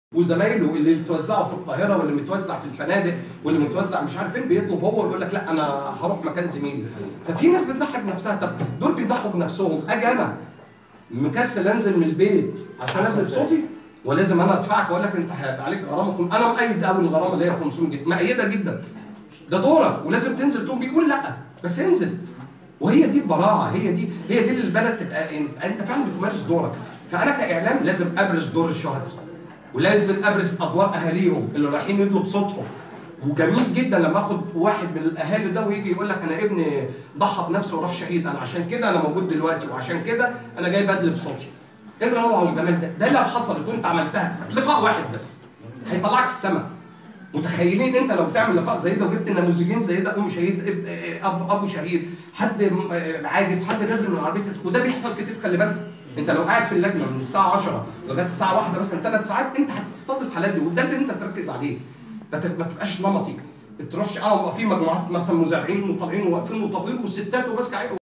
وزمايله اللي متوزعوا في القاهره واللي متوزع في الفنادق واللي متوزع مش عارف فين بيطلب هو ويقول لك لا انا هروح مكان زميلي ففي ناس بتضحي بنفسها طب دول بيضحوا بنفسهم اجي انا مكسل انزل من البيت عشان اثبت صوتي ولازم انا ادفعك واقول لك انت هيبقى عليك غرامه خم- انا مؤيد قوي الغرامه اللي هي 500 جنيه مؤيده جدا ده دورك ولازم تنزل تقوم بيقول لا بس انزل وهي دي البراعه هي دي هي دي اللي البلد تبقى انت انت فعلا بتمارس دورك فانا كاعلام لازم ابرز دور الشهداء ولازم ابرز ادوار اهاليهم اللي رايحين يطلب صوتهم وجميل جدا لما اخد واحد من الاهالي ده ويجي يقول لك انا ابني ضحى بنفسه وراح شهيد انا عشان كده انا موجود دلوقتي وعشان كده انا جاي بدلب صوتي ايه الروعه والجمال ده ده لو حصلت وانت عملتها لقاء واحد بس هيطلعك السما متخيلين انت لو بتعمل لقاء زي ده وجبت نموذجين زي ده ام شهيد اب اب ابو شهيد حد م- عاجز حد نازل من عربيه الس- وده بيحصل كتير خلي بالك انت لو قاعد في اللجنه من الساعه 10 لغايه الساعه 1 مثلا ثلاث ساعات انت هتصطاد الحالات دي وده اللي انت تركز عليه ما ت- ما تبقاش نمطي ما تروحش اه يبقى في مجموعات مثلا مذيعين وطالعين وواقفين وطابلين والستات وماسكه عين